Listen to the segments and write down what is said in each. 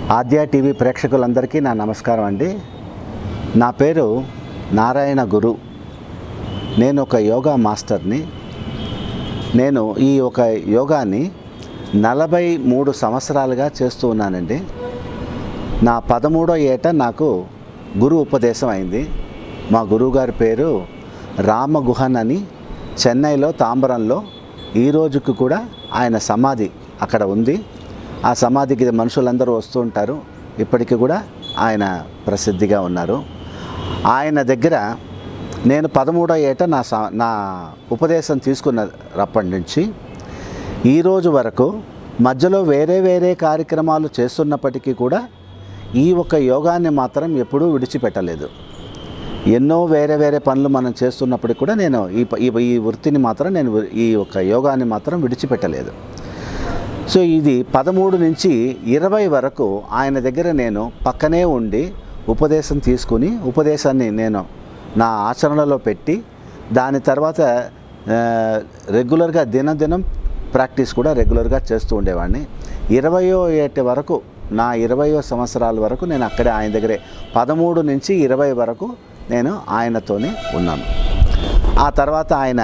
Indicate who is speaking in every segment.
Speaker 1: ఆద్య TV ప్రేక్షకులందరికీ నా నమస్కారం అండి నా పేరు నారాయణ గురు నేను ఒక యోగా మాస్టర్ని నేను ఈ ఒక యోగాని నలభై మూడు సంవత్సరాలుగా చేస్తూ ఉన్నానండి నా పదమూడో ఏట నాకు గురు ఉపదేశం అయింది మా గురువుగారి పేరు రామగుహన్ అని చెన్నైలో తాంబరంలో ఈ రోజుకు కూడా ఆయన సమాధి అక్కడ ఉంది ఆ సమాధికి మనుషులందరూ వస్తూ ఉంటారు ఇప్పటికీ కూడా ఆయన ప్రసిద్ధిగా ఉన్నారు ఆయన దగ్గర నేను పదమూడో ఏట నా స నా ఉపదేశం తీసుకున్నప్పటి నుంచి ఈరోజు వరకు మధ్యలో వేరే వేరే కార్యక్రమాలు చేస్తున్నప్పటికీ కూడా ఈ ఒక యోగాన్ని మాత్రం ఎప్పుడూ విడిచిపెట్టలేదు ఎన్నో వేరే వేరే పనులు మనం చేస్తున్నప్పటికీ కూడా నేను ఈ ప- ఈ ఈ వృత్తిని మాత్రం నేను ఈ ఒక యోగాన్ని మాత్రం విడిచిపెట్టలేదు సో ఇది పదమూడు నుంచి ఇరవై వరకు ఆయన దగ్గర నేను పక్కనే ఉండి ఉపదేశం తీసుకుని ఉపదేశాన్ని నేను నా ఆచరణలో పెట్టి దాని తర్వాత ఆ, రెగ్యులర్గా దినదినం ప్రాక్టీస్ కూడా రెగ్యులర్గా చేస్తూ ఉండేవాడిని ఇరవయో ఏటి వరకు నా ఇరవయో సంవత్సరాల వరకు నేను అక్కడే ఆయన దగ్గరే పదమూడు నుంచి ఇరవై వరకు నేను ఆయనతోనే ఉన్నాను ఆ తర్వాత ఆయన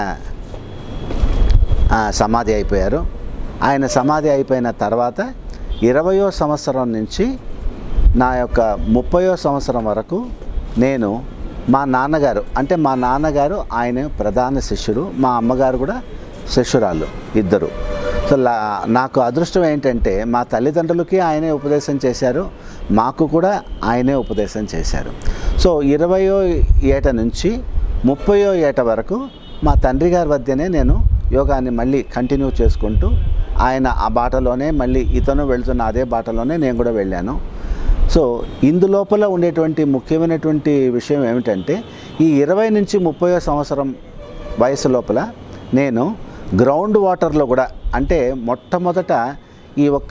Speaker 1: ఆ, సమాధి అయిపోయారు ఆయన సమాధి అయిపోయిన తర్వాత ఇరవయో సంవత్సరం నుంచి నా యొక్క ముప్పయో సంవత్సరం వరకు నేను మా నాన్నగారు అంటే మా నాన్నగారు ఆయన ప్రధాన శిష్యుడు మా అమ్మగారు కూడా శిష్యురాలు ఇద్దరు సో లా- నాకు అదృష్టం ఏంటంటే మా తల్లిదండ్రులకి ఆయనే ఉపదేశం చేశారు మాకు కూడా ఆయనే ఉపదేశం చేశారు సో ఇరవయో ఏట నుంచి ముప్పయో ఏట వరకు మా తండ్రి గారి వద్దనే నేను యోగాన్ని మళ్ళీ కంటిన్యూ చేసుకుంటూ ఆయన ఆ బాటలోనే మళ్ళీ ఇతను వెళ్తున్న అదే బాటలోనే నేను కూడా వెళ్ళాను సో ఇందులోపల ఉండేటువంటి ముఖ్యమైనటువంటి విషయం ఏమిటంటే ఈ ఇరవై నుంచి ముప్పయో సంవత్సరం వయసు లోపల నేను గ్రౌండ్ వాటర్లో కూడా అంటే మొట్టమొదట ఈ ఒక్క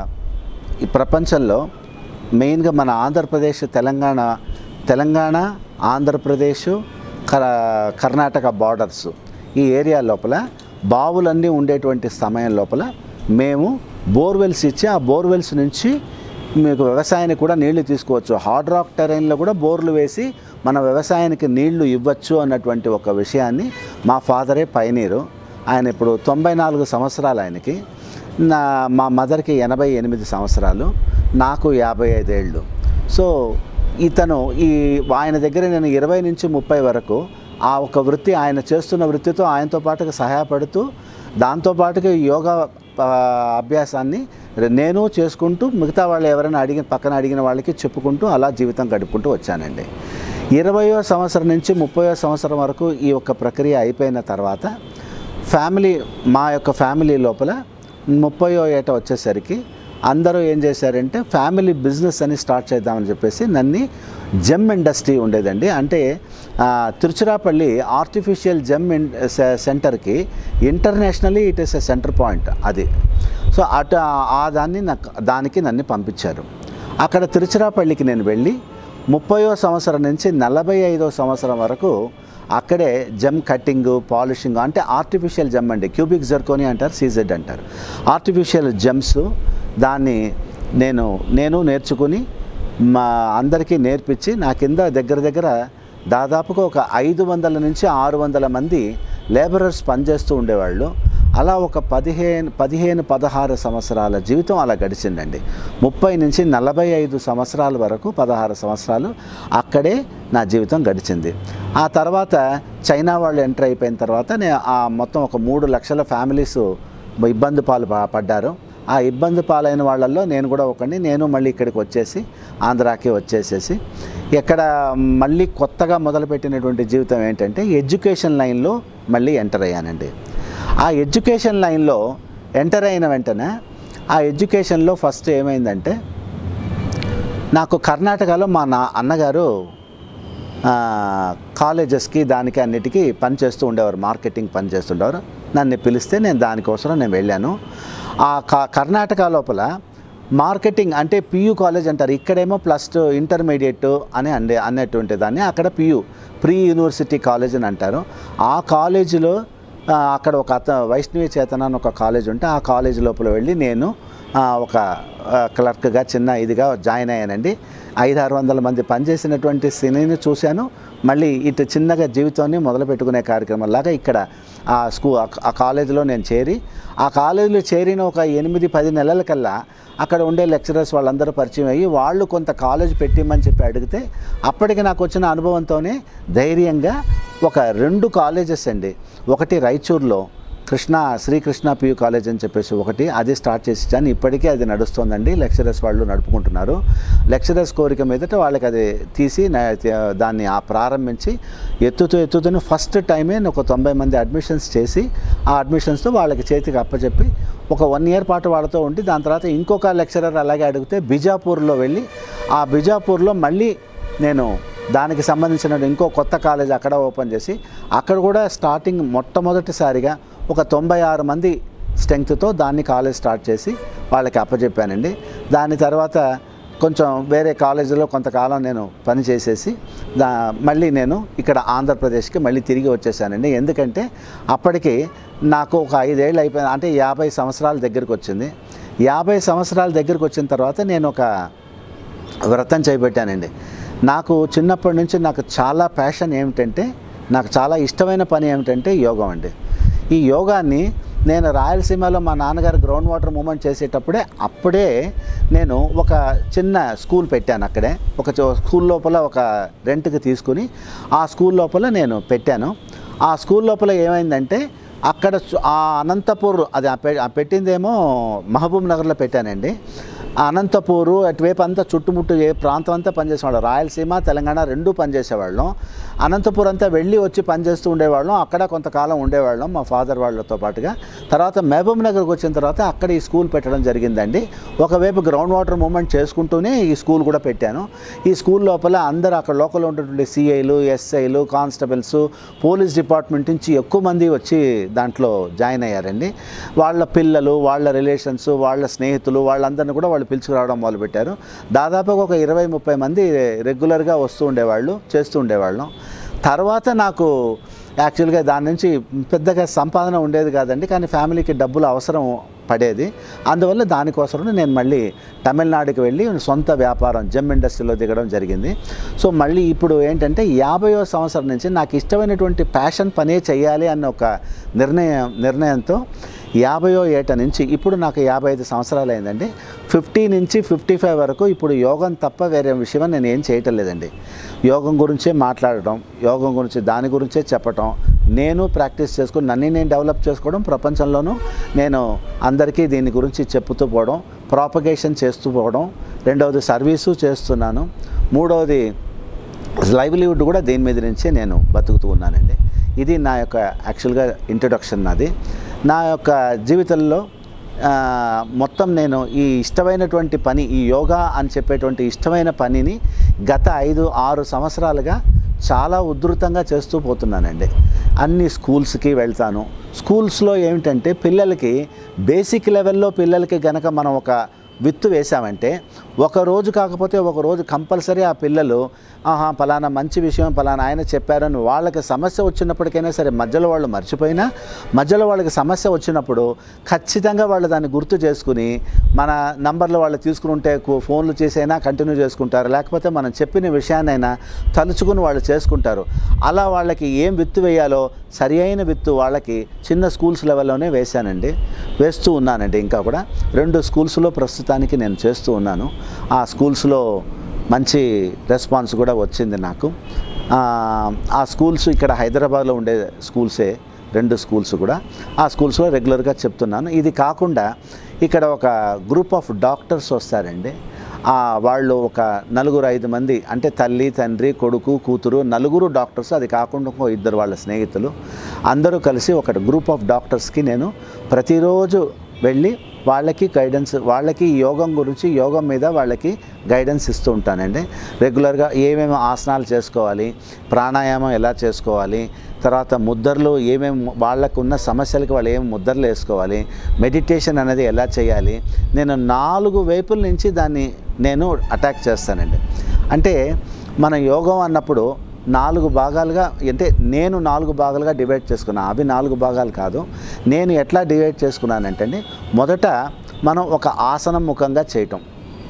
Speaker 1: ఈ ప్రపంచంలో మెయిన్గా మన ఆంధ్రప్రదేశ్ తెలంగాణ తెలంగాణ ఆంధ్రప్రదేశ్ కర కర్ణాటక బార్డర్స్ ఈ ఏరియా లోపల బావులన్నీ ఉండేటువంటి సమయం లోపల మేము బోర్వెల్స్ ఇచ్చి ఆ బోర్వెల్స్ నుంచి మీకు వ్యవసాయానికి కూడా నీళ్లు తీసుకోవచ్చు హార్డ్ రాక్ టెరైన్లో కూడా బోర్లు వేసి మన వ్యవసాయానికి నీళ్లు ఇవ్వచ్చు అన్నటువంటి ఒక విషయాన్ని మా ఫాదరే పైనీరు ఆయన ఇప్పుడు తొంభై నాలుగు సంవత్సరాలు ఆయనకి నా మా మదర్కి ఎనభై ఎనిమిది సంవత్సరాలు నాకు యాభై ఐదేళ్ళు సో ఇతను ఈ ఆయన దగ్గర నేను ఇరవై నుంచి ముప్పై వరకు ఆ ఒక వృత్తి ఆయన చేస్తున్న వృత్తితో ఆయనతో పాటుగా సహాయపడుతూ దాంతోపాటుగా యోగా ఆ, అభ్యాసాన్ని నేను చేసుకుంటూ మిగతా వాళ్ళు ఎవరైనా అడిగిన పక్కన అడిగిన వాళ్ళకి చెప్పుకుంటూ అలా జీవితం గడుపుకుంటూ వచ్చానండి ఇరవయో సంవత్సరం నుంచి ముప్పయో సంవత్సరం వరకు ఈ యొక్క ప్రక్రియ అయిపోయిన తర్వాత ఫ్యామిలీ మా యొక్క ఫ్యామిలీ లోపల ముప్పయో ఏట వచ్చేసరికి అందరూ ఏం చేశారంటే ఫ్యామిలీ బిజినెస్ అని స్టార్ట్ చేద్దామని చెప్పేసి నన్ను జెమ్ ఇండస్ట్రీ ఉండేదండి అంటే ఆ, తిరుచిరాపల్లి ఆర్టిఫిషియల్ జెమ్ ఇన్ సె- సెంటర్కి internationally it is a center point అది సో అటు ఆ దాన్ని నాకు దానికి నన్ను పంపించారు అక్కడ తిరుచిరాపల్లికి నేను వెళ్ళి ముప్పయో సంవత్సరం నుంచి నలభై ఐదో సంవత్సరం వరకు అక్కడే జమ్ కట్టింగ్ పాలిషింగ్ అంటే ఆర్టిఫిషియల్ జమ్ అండి క్యూబిక్ జర్కోని అంటారు సీజెడ్ అంటారు ఆర్టిఫిషియల్ జమ్స్ దాన్ని నేను నేను నేర్చుకుని మా అందరికీ నేర్పించి నా కింద దగ్గర దగ్గర దాదాపుగా ఒక ఐదు వందల నుంచి ఆరు వందల మంది లేబరర్స్ పనిచేస్తూ ఉండేవాళ్ళు అలా ఒక పదిహేను పదిహేను పదహారు సంవత్సరాల జీవితం అలా గడిచిందండి ముప్పై నుంచి నలభై ఐదు సంవత్సరాల వరకు పదహారు సంవత్సరాలు అక్కడే నా జీవితం గడిచింది ఆ తర్వాత చైనా వాళ్ళు ఎంటర్ అయిపోయిన తర్వాత నేను ఆ మొత్తం ఒక మూడు లక్షల ఫ్యామిలీస్ ఇబ్బంది పాలు ప- పడ్డారు ఆ ఇబ్బంది పాలైన వాళ్ళల్లో నేను కూడా ఒకడిని నేను మళ్ళీ ఇక్కడికి వచ్చేసి ఆంధ్రాకి వచ్చేసేసి ఎక్కడ మళ్ళీ కొత్తగా మొదలుపెట్టినటువంటి జీవితం ఏంటంటే ఎడ్యుకేషన్ లైన్లో మళ్ళీ ఎంటర్ అయ్యానండి ఆ ఎడ్యుకేషన్ లైన్లో ఎంటర్ అయిన వెంటనే ఆ ఎడ్యుకేషన్లో ఫస్ట్ ఏమైందంటే నాకు కర్ణాటకలో మా నా అన్నగారు ఆ, కాలేజెస్కి దానికి అన్నిటికీ పని చేస్తూ ఉండేవారు మార్కెటింగ్ పని చేస్తుండేవారు నన్ను పిలిస్తే నేను దానికోసం నేను వెళ్ళాను ఆ క- కర్ణాటక లోపల మార్కెటింగ్ అంటే పియూ కాలేజ్ అంటారు ఇక్కడేమో ప్లస్ టూ ఇంటర్మీడియట్ అని అండే అనేటువంటి దాన్ని అక్కడ పియూ ప్రీ యూనివర్సిటీ కాలేజ్ అని అంటారు ఆ కాలేజీలో ఆ, అక్కడ ఒక అత వైష్ణవి చేతన అని ఒక కాలేజ్ ఉంటే ఆ కాలేజ్ లోపల వెళ్ళి నేను ఆ, ఒక ఆ, క్లర్క్గా చిన్న ఇదిగా జాయిన్ అయ్యానండి ఐదు ఆరు వందల మంది పనిచేసినటువంటి సినీని చూశాను మళ్ళీ ఇటు చిన్నగా జీవితాన్ని మొదలు పెట్టుకునే కార్యక్రమంలాగా ఇక్కడ ఆ స్కూ ఆ- ఆ కాలేజీలో నేను చేరి ఆ కాలేజీలో చేరిన ఒక ఎనిమిది పది నెలల కల్లా అక్కడ ఉండే లెక్చరర్స్ వాళ్ళందరూ పరిచయం అయ్యి వాళ్ళు కొంత కాలేజ్ పెట్టిమని చెప్పి అడిగితే అప్పటికి నాకు వచ్చిన అనుభవంతోనే ధైర్యంగా ఒక రెండు కాలేజెస్ అండి ఒకటి రాయచూర్లో కృష్ణ శ్రీకృష్ణ పియు కాలేజ్ అని చెప్పేసి ఒకటి అది స్టార్ట్ చేసి ఇచ్చాను ఇప్పటికీ అది నడుస్తోందండి లెక్చరర్స్ వాళ్ళు నడుపుకుంటున్నారు లెక్చరర్స్ కోరిక మీదట వాళ్ళకి అది తీసి నా- దాన్ని ఆ ప్రారంభించి ఎత్తుతూ ఎత్తుతూనే ఫస్ట్ టైమే నేను ఒక తొంభై మంది అడ్మిషన్స్ చేసి ఆ అడ్మిషన్స్తో వాళ్ళకి చేతికి అప్పచెప్పి ఒక వన్ ఇయర్ పాటు వాళ్ళతో ఉండి దాని తర్వాత ఇంకొక లెక్చరర్ అలాగే అడిగితే బిజాపూర్లో వెళ్ళి ఆ బిజాపూర్లో మళ్ళీ నేను దానికి సంబంధించిన ఇంకో కొత్త కాలేజ్ అక్కడ ఓపెన్ చేసి అక్కడ కూడా స్టార్టింగ్ మొట్టమొదటిసారిగా ఒక తొంభై ఆరు మంది స్ట్రెంగ్త్తో దాన్ని కాలేజ్ స్టార్ట్ చేసి వాళ్ళకి అప్పచెప్పానండి దాని తర్వాత కొంచెం వేరే కాలేజీలో కొంతకాలం నేను పని చేసేసి దా మళ్ళీ నేను ఇక్కడ ఆంధ్రప్రదేశ్కి మళ్ళీ తిరిగి వచ్చేసానండి ఎందుకంటే అప్పటికి నాకు ఒక ఐదేళ్ళు అయిపోయింది అంటే యాభై సంవత్సరాల దగ్గరికి వచ్చింది యాభై సంవత్సరాల దగ్గరికి వచ్చిన తర్వాత నేను ఒక వ్రతం చేపట్టానండి నాకు చిన్నప్పటి నుంచి నాకు చాలా ప్యాషన్ ఏమిటంటే నాకు చాలా ఇష్టమైన పని ఏమిటంటే యోగం అండి ఈ యోగాన్ని నేను రాయలసీమలో మా నాన్నగారు గ్రౌండ్ వాటర్ మూమెంట్ చేసేటప్పుడే అప్పుడే నేను ఒక చిన్న స్కూల్ పెట్టాను అక్కడే ఒక చో- స్కూల్ లోపల ఒక రెంట్కి తీసుకుని ఆ స్కూల్ లోపల నేను పెట్టాను ఆ స్కూల్ లోపల ఏమైందంటే అక్కడ చు- ఆ అనంతపూర్ అది ఆ పె- ఆ పెట్టిందేమో మహబూబ్ నగర్లో పెట్టానండి ఆ అనంతపూరు అటువైపు అంతా చుట్టుముట్టు ఏ ప్రాంతం అంతా పనిచేసేవాళ్ళం రాయలసీమ తెలంగాణ రెండూ పనిచేసేవాళ్ళం అనంతపూర్ అంతా వెళ్ళి వచ్చి పనిచేస్తూ ఉండేవాళ్ళం అక్కడ కొంతకాలం ఉండేవాళ్ళం మా ఫాదర్ వాళ్ళతో పాటుగా తర్వాత మహబూబ్ నగర్కి వచ్చిన తర్వాత అక్కడ ఈ స్కూల్ పెట్టడం జరిగిందండి ఒకవైపు గ్రౌండ్ వాటర్ మూమెంట్ చేసుకుంటూనే ఈ స్కూల్ కూడా పెట్టాను ఈ స్కూల్ లోపల అందరూ అక్కడ లోకల్లో ఉన్నటువంటి సిఐలు ఎస్ఐలు కానిస్టేబుల్స్ పోలీస్ డిపార్ట్మెంట్ నుంచి ఎక్కువ మంది వచ్చి దాంట్లో జాయిన్ అయ్యారండి వాళ్ళ పిల్లలు వాళ్ళ రిలేషన్స్ వాళ్ళ స్నేహితులు వాళ్ళందరినీ కూడా వాళ్ళు పిలుచుకురావడం మొదలుపెట్టారు దాదాపుగా ఒక ఇరవై ముప్పై మంది రెగ్యులర్గా వస్తూ ఉండేవాళ్ళు చేస్తూ ఉండేవాళ్ళం తర్వాత నాకు యాక్చువల్గా దాని నుంచి పెద్దగా సంపాదన ఉండేది కాదండి కానీ ఫ్యామిలీకి డబ్బులు అవసరం పడేది అందువల్ల దానికోసం నేను మళ్ళీ తమిళనాడుకి వెళ్ళి సొంత వ్యాపారం జెమ్ ఇండస్ట్రీలో దిగడం జరిగింది సో మళ్ళీ ఇప్పుడు ఏంటంటే యాభైవ సంవత్సరం నుంచి నాకు ఇష్టమైనటువంటి ప్యాషన్ పనే చేయాలి అన్న ఒక నిర్ణయం నిర్ణయంతో యాభయో ఏట నుంచి ఇప్పుడు నాకు యాభై ఐదు సంవత్సరాలు అయిందండి ఫిఫ్టీ నుంచి ఫిఫ్టీ ఫైవ్ వరకు ఇప్పుడు యోగం తప్ప వేరే విషయం నేను ఏం చేయటం లేదండి యోగం గురించే మాట్లాడటం యోగం గురించి దాని గురించే చెప్పటం నేను ప్రాక్టీస్ చేసుకుని నన్ను నేను డెవలప్ చేసుకోవడం ప్రపంచంలోనూ నేను అందరికీ దీని గురించి చెప్పుతూ పోవడం ప్రాపగేషన్ చేస్తూ పోవడం రెండవది సర్వీసు చేస్తున్నాను మూడవది లైవ్లీవుడ్ కూడా దీని మీద నుంచే నేను బతుకుతూ ఉన్నానండి ఇది నా యొక్క యాక్చువల్గా ఇంట్రొడక్షన్ నాది నా యొక్క జీవితంలో ఆ, మొత్తం నేను ఈ ఇష్టమైనటువంటి పని ఈ యోగా అని చెప్పేటువంటి ఇష్టమైన పనిని గత ఐదు ఆరు సంవత్సరాలుగా చాలా ఉధృతంగా చేస్తూ పోతున్నానండి అన్ని స్కూల్స్కి వెళ్తాను స్కూల్స్లో ఏమిటంటే పిల్లలకి బేసిక్ లెవెల్లో పిల్లలకి గనక మనం ఒక విత్తు వేసామంటే ఒక రోజు కాకపోతే ఒక రోజు కంపల్సరీ ఆ పిల్లలు ఆహా పలానా మంచి విషయం పలానా ఆయన చెప్పారని వాళ్ళకి సమస్య వచ్చినప్పటికైనా సరే మధ్యలో వాళ్ళు మర్చిపోయినా మధ్యలో వాళ్ళకి సమస్య వచ్చినప్పుడు ఖచ్చితంగా వాళ్ళు దాన్ని గుర్తు చేసుకుని మన నంబర్లు వాళ్ళు తీసుకుని ఉంటే కు- ఫోన్లు చేసైనా కంటిన్యూ చేసుకుంటారు లేకపోతే మనం చెప్పిన విషయాన్నైనా తలుచుకుని వాళ్ళు చేసుకుంటారు అలా వాళ్ళకి ఏం విత్తు వేయాలో సరి అయిన విత్తు వాళ్ళకి చిన్న స్కూల్స్ లెవెల్లోనే వేశానండి వేస్తూ ఉన్నానండి ఇంకా కూడా రెండు స్కూల్స్లో ప్రస్తుతానికి నేను చేస్తూ ఉన్నాను ఆ స్కూల్స్లో మంచి రెస్పాన్స్ కూడా వచ్చింది నాకు ఆ, ఆ స్కూల్స్ ఇక్కడ హైదరాబాద్లో ఉండే స్కూల్సే రెండు స్కూల్స్ కూడా ఆ స్కూల్స్లో రెగ్యులర్గా చెప్తున్నాను ఇది కాకుండా ఇక్కడ ఒక గ్రూప్ ఆఫ్ డాక్టర్స్ వస్తారండి ఆ, వాళ్ళు ఒక నలుగురు ఐదు మంది అంటే తల్లి తండ్రి కొడుకు కూతురు నలుగురు డాక్టర్స్ అది కాకుండా ఇంకో ఇద్దరు వాళ్ళ స్నేహితులు అందరూ కలిసి ఒక గ్రూప్ ఆఫ్ డాక్టర్స్కి నేను ప్రతిరోజు వెళ్ళి వాళ్ళకి గైడెన్స్ వాళ్ళకి ఈ యోగం గురించి యోగం మీద వాళ్ళకి గైడెన్స్ ఇస్తూ ఉంటానండి రెగ్యులర్గా ఏమేమి ఆసనాలు చేసుకోవాలి ప్రాణాయామం ఎలా చేసుకోవాలి తర్వాత ముద్దర్లు ఏమేమి వాళ్ళకు ఉన్న సమస్యలకి వాళ్ళు ఏమి ముద్దర్లు వేసుకోవాలి మెడిటేషన్ అనేది ఎలా చేయాలి నేను నాలుగు వైపుల నుంచి దాన్ని నేను అటాక్ చేస్తానండి అంటే మన యోగం అన్నప్పుడు నాలుగు భాగాలుగా అంటే నేను నాలుగు భాగాలుగా డివైడ్ చేసుకున్నాను అవి నాలుగు భాగాలు కాదు నేను ఎట్లా డివైడ్ చేసుకున్నానంటే అండి మొదట మనం ఒక ఆసనం ముఖంగా చేయటం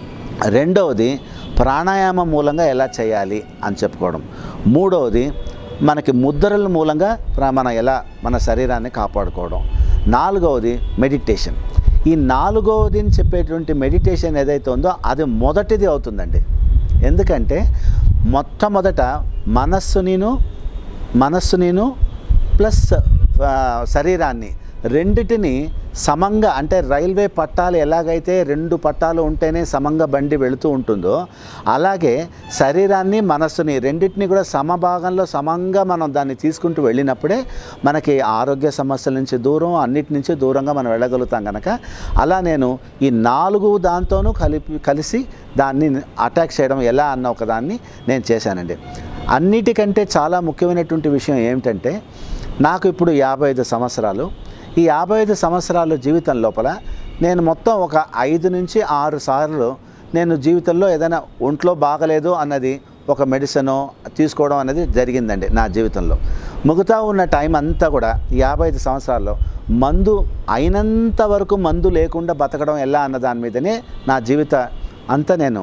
Speaker 1: రెండవది ప్రాణాయామం మూలంగా ఎలా చేయాలి అని చెప్పుకోవడం మూడవది మనకి ముద్రల మూలంగా ప్ర- మనం ఎలా మన శరీరాన్ని కాపాడుకోవడం నాలుగవది మెడిటేషన్ ఈ నాలుగవది అని చెప్పేటువంటి మెడిటేషన్ ఏదైతే ఉందో అది మొదటిది అవుతుందండి ఎందుకంటే మొట్టమొదట మనస్సునిను మనస్సునిను ప్లస్ ఆ, శరీరాన్ని రెండిటిని సమంగా అంటే రైల్వే పట్టాలు ఎలాగైతే రెండు పట్టాలు ఉంటేనే సమంగా బండి వెళుతూ ఉంటుందో అలాగే శరీరాన్ని మనస్సుని రెండింటిని కూడా సమభాగంలో సమంగా మనం దాన్ని తీసుకుంటూ వెళ్ళినప్పుడే మనకి ఆరోగ్య సమస్యల నుంచి దూరం అన్నిటి నుంచి దూరంగా మనం వెళ్ళగలుగుతాం కనుక అలా నేను ఈ నాలుగు దాంతోనూ కలిపి కలిసి దాన్ని అటాక్ చేయడం ఎలా అన్న ఒకదాన్ని నేను చేశానండి అన్నిటికంటే చాలా ముఖ్యమైనటువంటి విషయం ఏమిటంటే నాకు ఇప్పుడు యాభై ఐదు సంవత్సరాలు ఈ యాభై ఐదు సంవత్సరాల జీవితం లోపల నేను మొత్తం ఒక ఐదు నుంచి ఆరు సార్లు నేను జీవితంలో ఏదైనా ఒంట్లో బాగలేదు అన్నది ఒక మెడిసిన్ తీసుకోవడం అనేది జరిగిందండి నా జీవితంలో మిగతా ఉన్న టైం అంతా కూడా యాభై ఐదు సంవత్సరాల్లో మందు అయినంత వరకు మందు లేకుండా బతకడం ఎలా అన్న దాని మీదనే నా జీవిత అంతా నేను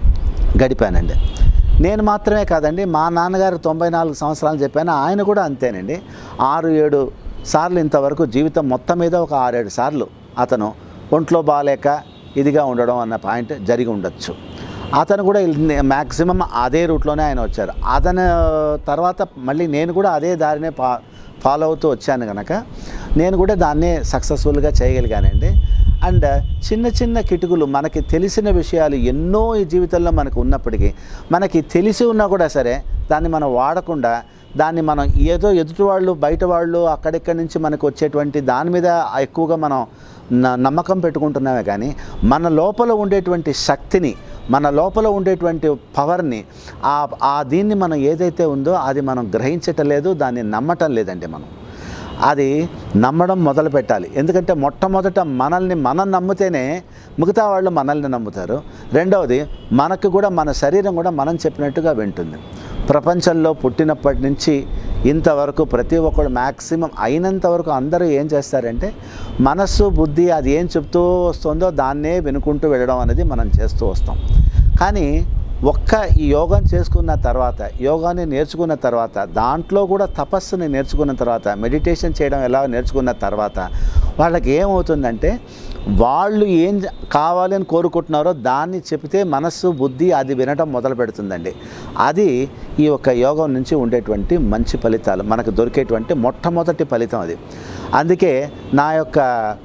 Speaker 1: గడిపానండి నేను మాత్రమే కాదండి మా నాన్నగారు తొంభై నాలుగు సంవత్సరాలు చెప్పాను ఆయన కూడా అంతేనండి ఆరు ఏడు సార్లు ఇంతవరకు జీవితం మొత్తం మీద ఒక ఆరేడు సార్లు అతను ఒంట్లో బాగాలేక ఇదిగా ఉండడం అన్న పాయింట్ జరిగి ఉండొచ్చు అతను కూడా మ్యాక్సిమం అదే రూట్లోనే ఆయన వచ్చారు అతను తర్వాత మళ్ళీ నేను కూడా అదే దారినే ఫా ఫాలో అవుతూ వచ్చాను కనుక నేను కూడా దాన్నే సక్సెస్ఫుల్గా చేయగలిగానండి అండ్ చిన్న చిన్న కిటుకులు మనకి తెలిసిన విషయాలు ఎన్నో ఈ జీవితంలో మనకు ఉన్నప్పటికీ మనకి తెలిసి ఉన్నా కూడా సరే దాన్ని మనం వాడకుండా దాన్ని మనం ఏదో ఎదుటి వాళ్ళు బయట వాళ్ళు అక్కడిక్కడి నుంచి మనకు వచ్చేటువంటి దాని మీద ఎక్కువగా మనం న- నమ్మకం పెట్టుకుంటున్నామే కానీ మన లోపల ఉండేటువంటి శక్తిని మన లోపల ఉండేటువంటి పవర్ని ఆ ఆ దీన్ని మనం ఏదైతే ఉందో అది మనం గ్రహించటం లేదు దాన్ని నమ్మటం లేదండి మనం అది నమ్మడం మొదలు పెట్టాలి ఎందుకంటే మొట్టమొదట మనల్ని మనం నమ్మితేనే మిగతా వాళ్ళు మనల్ని నమ్ముతారు రెండవది మనకు కూడా మన శరీరం కూడా మనం చెప్పినట్టుగా వింటుంది ప్రపంచంలో పుట్టినప్పటి నుంచి ఇంతవరకు ప్రతి ఒక్కరు మ్యాక్సిమం అయినంత వరకు అందరూ ఏం చేస్తారంటే మనస్సు బుద్ధి అది ఏం చెప్తూ వస్తుందో దాన్నే వినుకుంటూ వెళ్ళడం అనేది మనం చేస్తూ వస్తాం కానీ ఒక్క ఈ యోగం చేసుకున్న తర్వాత యోగాన్ని నేర్చుకున్న తర్వాత దాంట్లో కూడా తపస్సుని నేర్చుకున్న తర్వాత మెడిటేషన్ చేయడం ఎలా నేర్చుకున్న తర్వాత వాళ్ళకి ఏమవుతుందంటే వాళ్ళు ఏం జ- కావాలి అని కోరుకుంటున్నారో దాన్ని చెప్తే మనస్సు బుద్ధి అది వినడం మొదలు పెడుతుందండి అది ఈ యొక్క యోగం నుంచి ఉండేటువంటి మంచి ఫలితాలు మనకు దొరికేటువంటి మొట్టమొదటి ఫలితం అది అందుకే నా యొక్క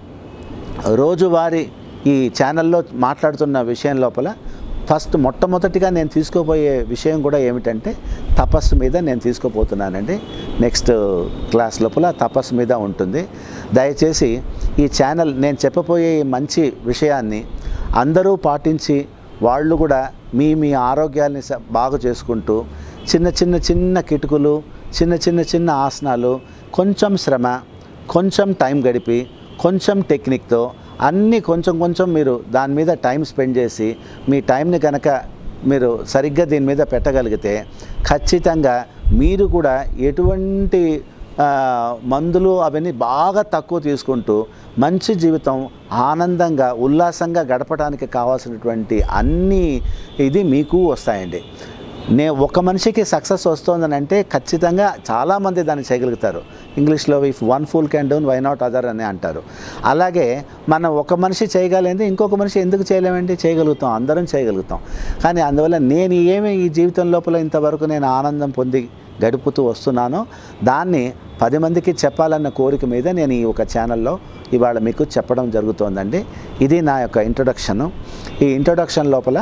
Speaker 1: రోజువారీ ఈ ఛానల్లో మాట్లాడుతున్న విషయం లోపల ఫస్ట్ మొట్టమొదటిగా నేను తీసుకోబోయే విషయం కూడా ఏమిటంటే తపస్సు మీద నేను తీసుకోపోతున్నానండి నెక్స్ట్ క్లాస్ లోపల తపస్సు మీద ఉంటుంది దయచేసి ఈ ఛానల్ నేను చెప్పబోయే ఈ మంచి విషయాన్ని అందరూ పాటించి వాళ్ళు కూడా మీ మీ ఆరోగ్యాన్ని స- బాగు చేసుకుంటూ చిన్న చిన్న చిన్న కిటుకులు చిన్న చిన్న చిన్న ఆసనాలు కొంచెం శ్రమ కొంచెం టైం గడిపి కొంచెం టెక్నిక్తో అన్నీ కొంచెం కొంచెం మీరు దాని మీద టైం స్పెండ్ చేసి మీ టైంని కనుక మీరు సరిగ్గా దీని మీద పెట్టగలిగితే ఖచ్చితంగా మీరు కూడా ఎటువంటి ఆ, మందులు అవన్నీ బాగా తక్కువ తీసుకుంటూ మంచి జీవితం ఆనందంగా ఉల్లాసంగా గడపడానికి కావాల్సినటువంటి అన్ని ఇది మీకు వస్తాయండి నే ఒక మనిషికి సక్సెస్ వస్తుందని అంటే ఖచ్చితంగా చాలామంది దాన్ని చేయగలుగుతారు ఇంగ్లీష్లో if one full can down why not other అని అంటారు అలాగే మనం ఒక మనిషి చేయగలిగింది ఇంకొక మనిషి ఎందుకు చేయలేమండి చేయగలుగుతాం అందరం చేయగలుగుతాం కానీ అందువల్ల నేను ఏమి ఈ జీవితం లోపల ఇంతవరకు నేను ఆనందం పొంది గడుపుతూ వస్తున్నానో దాన్ని పది మందికి చెప్పాలన్న కోరిక మీద నేను ఈ ఒక ఛానల్లో ఇవాళ మీకు చెప్పడం జరుగుతోందండి ఇది నా యొక్క ఇంట్రొడక్షను ఈ ఇంట్రొడక్షన్ లోపల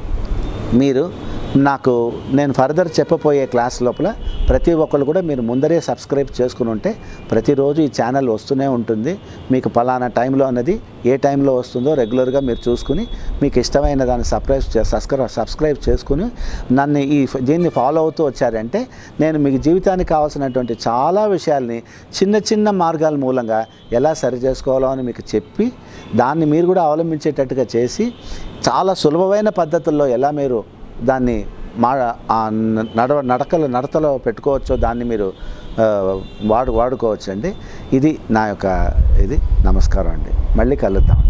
Speaker 1: మీరు నాకు నేను ఫర్దర్ చెప్పబోయే క్లాస్ లోపల ప్రతి ఒక్కరు కూడా మీరు ముందరే సబ్స్క్రైబ్ చేసుకుని ఉంటే ప్రతిరోజు ఈ ఛానల్ వస్తూనే ఉంటుంది మీకు పలానా టైంలో అన్నది ఏ టైంలో వస్తుందో రెగ్యులర్గా మీరు చూసుకుని మీకు ఇష్టమైన దాన్ని సబ్స్క్రైబ్ చే సబ్స్క్రైబ్ సబ్స్క్రైబ్ చేసుకుని నన్ను ఈ దీన్ని ఫాలో అవుతూ వచ్చారంటే నేను మీకు జీవితానికి కావాల్సినటువంటి చాలా విషయాల్ని చిన్న చిన్న మార్గాల మూలంగా ఎలా సరి చేసుకోవాలో అని మీకు చెప్పి దాన్ని మీరు కూడా అవలంబించేటట్టుగా చేసి చాలా సులభమైన పద్ధతుల్లో ఎలా మీరు దాన్ని మా ఆ నడవ నడకలు నడతలో పెట్టుకోవచ్చో దాన్ని మీరు ఆ, వాడు వాడుకోవచ్చు అండి ఇది నా యొక్క ఇది నమస్కారం అండి మళ్ళీ కలుద్దాం